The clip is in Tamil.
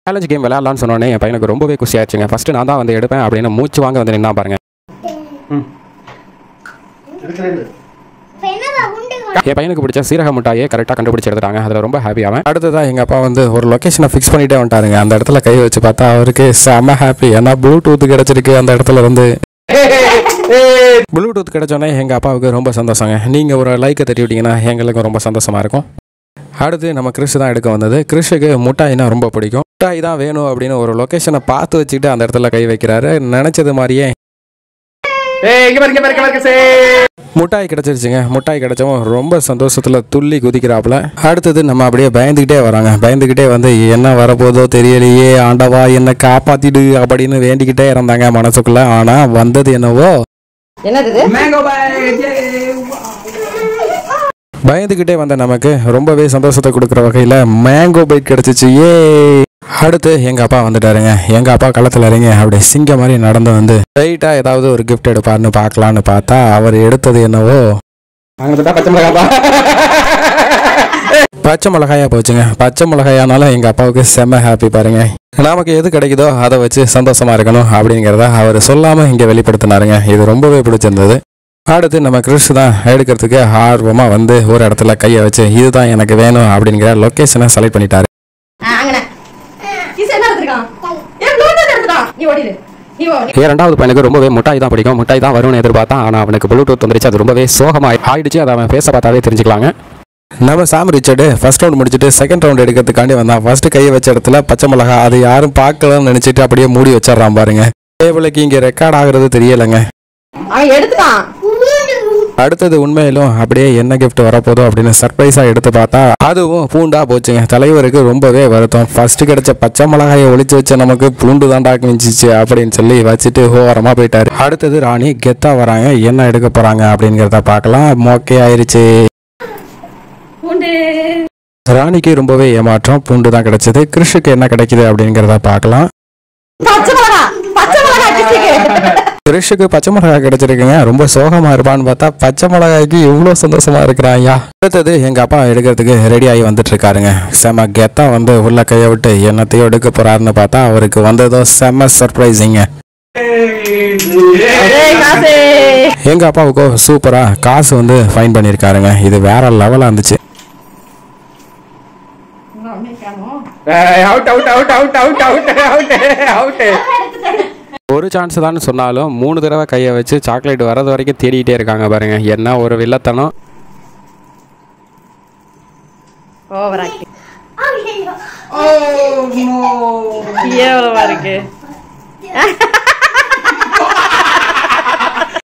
சேலஞ்ச் கேம் விளையாடலாம்னு சொன்னோன்னே என் பையனுக்கு ரொம்பவே குஷி ஆச்சுங்க ஃபர்ஸ்ட் நான் தான் வந்து எடுப்பேன் அப்படின்னு மூச்சு வாங்க வந்து நின்னா பாருங்க இப்ப என்னடா உண்டு என் பையனுக்கு பிடிச்ச சீரக மிட்டாயே கரெக்டாக கண்டுபிடிச்சு எடுத்துட்டாங்க அதில் ரொம்ப ஹாப்பி ஆவேன் அடுத்ததான் எங்கள் அப்பா வந்து ஒரு லொக்கேஷனை ஃபிக்ஸ் பண்ணிட்டே வந்துட்டாருங்க அந்த இடத்துல கை வச்சு பார்த்தா அவருக்கு செம்ம ஹாப்பி ஏன்னா ப்ளூடூத் கிடச்சிருக்கு அந்த இடத்துல இருந்து ப்ளூடூத் கிடைச்சோன்னே எங்கள் அப்பாவுக்கு ரொம்ப சந்தோஷங்க நீங்கள் ஒரு லைக்கை தட்டி விட்டீங்கன்னா எங்களுக்கும் ரொம்ப சந்தோஷமாக இருக்கும் அடுத்து நம்ம கிறிஷ் தான் எடுக்க வந்தது கிறிஷுக்கு முட்டாய்னா ரொம்ப பிடிக்கும் முட்டாய் தான் வேணும் அப்படின்னு ஒரு லொக்கேஷனை பார்த்து வச்சுக்கிட்டு அந்த இடத்துல கை வைக்கிறாரு நினச்சது மாதிரியே முட்டாய் கிடச்சிருச்சுங்க முட்டாய் கிடைச்சவும் ரொம்ப சந்தோஷத்தில் துள்ளி குதிக்கிறாப்புல அடுத்தது நம்ம அப்படியே பயந்துக்கிட்டே வராங்க பயந்துக்கிட்டே வந்து என்ன வரப்போதோ தெரியலையே ஆண்டவா என்னை காப்பாத்திடு அப்படின்னு வேண்டிக்கிட்டே இருந்தாங்க மனசுக்குள்ள ஆனால் வந்தது என்னவோ என்னது இது? பயந்துக்கிட்டே வந்த நமக்கு ரொம்பவே சந்தோஷத்தை கொடுக்குற வகையில் மேங்கோ பைட் கிடச்சிச்சு ஏ அடுத்து எங்கள் அப்பா வந்துட்டாருங்க எங்கள் அப்பா களத்தில் இறங்கி அப்படியே சிங்க மாதிரி நடந்து வந்து ரைட்டாக ஏதாவது ஒரு gift எடுப்பாருன்னு பார்க்கலான்னு பார்த்தா அவர் எடுத்தது என்னவோ பச்சை மிளகாப்பா பச்சை மிளகாயா போச்சுங்க பச்சை மிளகாயானால எங்கள் அப்பாவுக்கு செம்ம ஹாப்பி பாருங்க நமக்கு எது கிடைக்குதோ அதை வச்சு சந்தோஷமா இருக்கணும் அப்படிங்கிறத அவர் சொல்லாமல் இங்கே வெளிப்படுத்தினாருங்க இது ரொம்பவே பிடிச்சிருந்தது அடுத்து நம்ம கிறிஸ் தான் எடுக்கிறதுக்கு ஆர்வமாக வந்து ஒரு இடத்துல கையை வச்சு இதுதான் எனக்கு வேணும் அப்படிங்கிற லொக்கேஷனை செலக்ட் பண்ணிட்டாரு ஆ, அங்கனே. கிஸ் என்ன எடுத்திருக்கான்? ஏன் Bluetooth எடுத்துட்டான்? நீ ஓடிடு. நீ ஓடி. என் ரெண்டாவது பையனுக்கு ரொம்பவே மிட்டாய் தான் பிடிக்கும் மிட்டாய் தான் வரும்னு எதிர்பார்த்தான் ஆனால் அவனுக்கு ப்ளூடூத் வந்துருச்சு அது ரொம்பவே சோகமாக ஆயிடுச்சு அதை அவன் பேச பார்த்தாவே தெரிஞ்சுக்கலாங்க நம்ம சாம் ரிச்சர்டு ஃபர்ஸ்ட் ரவுண்ட் முடிச்சுட்டு செகண்ட் ரவுண்ட் எடுக்கிறதுக்காண்டி வந்தான் ஃபர்ஸ்ட் கையை வச்ச இடத்துல பச்சை மிளகா அது யாரும் பார்க்கலன்னு நினச்சிட்டு அப்படியே மூடி வச்சிடறான் பாருங்க டேபிளுக்கு இங்கே ரெக்கார்ட் ஆகுறது தெரியலைங்க அவன் எடுத்துட்டான். அடுத்தது உண்மையிலும் அப்படியே என்ன கிஃப்ட் வரப்போதோ அப்படின்னு சர்ப்ரைஸாக எடுத்து பார்த்தா அதுவும் பூண்டா போச்சுங்க தலைவருக்கு ரொம்பவே வருத்தம் ஃபர்ஸ்ட் கிடைச்ச பச்சை மிளகாயை ஒளிச்சு வச்ச நமக்கு பூண்டு தாண்டா மிஞ்சிச்சு அப்படின்னு சொல்லி வச்சுட்டு ஓரமாக போயிட்டாரு அடுத்தது ராணி கெத்தா வராங்க என்ன எடுக்க போறாங்க அப்படிங்கிறத பார்க்கலாம் மோக்கே ஆயிருச்சு பூண்டு. ராணிக்கு ரொம்பவே ஏமாற்றம் பூண்டு தான் கிடைச்சது கிறிஷுக்கு என்ன கிடைக்குது அப்படிங்கிறத பார்க்கலாம் பச்சை மிளகா. பச்சை மிளகா கிஸ்ஸுக்கு. கிறிஷுக்கு பச்சை மிளகாய் கிடைச்சிருக்குங்க ரொம்ப சோகமா இருப்பான்னு பார்த்தா பச்சை மிளகாய்க்கு இவ்வளோ சந்தோஷமா இருக்கிறாயா அடுத்தது எங்க அப்பா எடுக்கிறதுக்கு ரெடி ஆகி வந்துட்டு இருக்காருங்க செம கெத்தா வந்து உள்ள கையை விட்டு என்னத்தையும் எடுக்க போறாருன்னு பார்த்தா அவருக்கு வந்ததோ செம சர்ப்ரைசிங்க ஏய், காசு. எங்க அப்பாவுக்கோ சூப்பரா காசு வந்து ஃபைன் பண்ணியிருக்காருங்க இது வேற லெவலா இருந்துச்சு இன்னும் ஒண்ணே காணோம். Out out out out out out out out ஒரு சான்ஸ் தான் சொன்னாலும் மூணு தடவை கையை வச்சு சாக்லேட் வர்றது வரைக்கும் தேடிக்கிட்டே இருக்காங்க பாருங்க என்ன ஒரு வில்லத்தனம் ஓவரா இருக்கு. ஐயோ எவ்வளவா இருக்கு